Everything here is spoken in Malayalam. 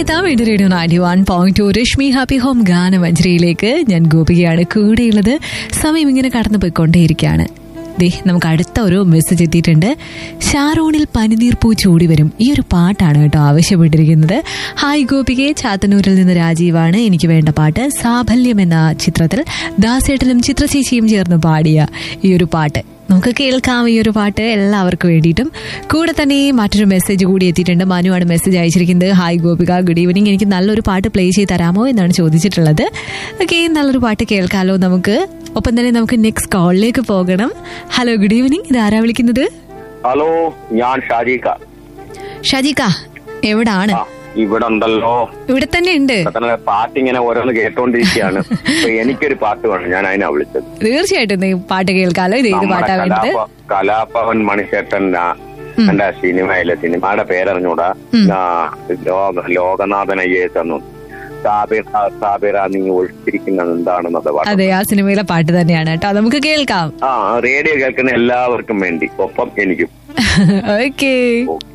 എത്താം ഇത് radio ninety one point two Rashmi happy home ഗാനമഞ്ജരിയിലേക്ക് ഞാൻ ഗോപികയാണ് കൂടെയുള്ളത് സമയം ഇങ്ങനെ കടന്നു പോയിക്കൊണ്ടേയിരിക്കുകയാണ് ദേ നമുക്ക് അടുത്ത ഒരു മെസ്സേജ് എത്തിയിട്ടുണ്ട് ഷാറോണിൽ പനിനീർ പൂ ചൂടി വരും ഈ ഒരു പാട്ടാണ് കേട്ടോ ആവശ്യപ്പെട്ടിരിക്കുന്നത് ഹായ് ഗോപികെ ചാത്തന്നൂരിൽ നിന്ന് രാജീവാണ് എനിക്ക് വേണ്ട പാട്ട് സാഫല്യം എന്ന ചിത്രത്തിൽ ദാസേട്ടനും ചിത്രചേച്ചിയും ചേർന്ന് പാടിയ ഈ ഒരു പാട്ട് നമുക്ക് കേൾക്കാം ഈ ഒരു പാട്ട് എല്ലാവർക്കും വേണ്ടിയിട്ടും കൂടെ തന്നെ മറ്റൊരു മെസ്സേജ് കൂടി എത്തിയിട്ടുണ്ട് മനുവാണ് മെസ്സേജ് അയച്ചിരിക്കുന്നത് ഹായ് ഗോപിക ഗുഡ് ഈവനിങ് എനിക്ക് നല്ലൊരു പാട്ട് പ്ലേ ചെയ്ത് തരാമോ എന്നാണ് ചോദിച്ചിട്ടുള്ളത് ഓക്കെ നല്ലൊരു പാട്ട് കേൾക്കാലോ നമുക്ക് ഒപ്പം തന്നെ നമുക്ക് നെക്സ്റ്റ് കോളിലേക്ക് പോകണം ഹലോ ഗുഡ് ഈവനിങ് ഇത് ആരാ വിളിക്കുന്നത് ഹലോ ഞാൻ ഷാജിക്ക ഷജിക എവിടാണ് ആ ഇവിടെ ഉണ്ടല്ലോ ഇവിടെ തന്നെ ഉണ്ട് പെട്ടെന്ന് പാട്ട് ഇങ്ങനെ ഓരോന്ന് കേട്ടോണ്ടിരിക്കുകയാണ് അപ്പൊ എനിക്കൊരു പാട്ട് വേണം ഞാൻ അതിനാ വിളിച്ചത് തീർച്ചയായിട്ടും നീ പാട്ട് കേൾക്കാലോ ഇത് ഏത് നമ്മുടെ പാട്ടാ വേണ്ടത് കലാപ- കലാഭവൻ മണിശേട്ടൻ എന്റെ സിനിമയിലെ സിനിമയുടെ പേരറിഞ്ഞൂടാ ആ, ലോക ലോകനാഥൻ അയ്യേസ് എന്നു സാബിറ സാബിറ നീ ഒഴിച്ചിരിക്കുന്നത് എന്താണെന്നത് പാട്ട് അതെ ആ സിനിമയിലെ പാട്ട് തന്നെയാണ് കേട്ടോ നമുക്ക് കേൾക്കാം ആ റേഡിയോ കേൾക്കുന്ന എല്ലാവർക്കും വേണ്ടി ഒപ്പം എനിക്കും ഓക്കേ ഓക്കെ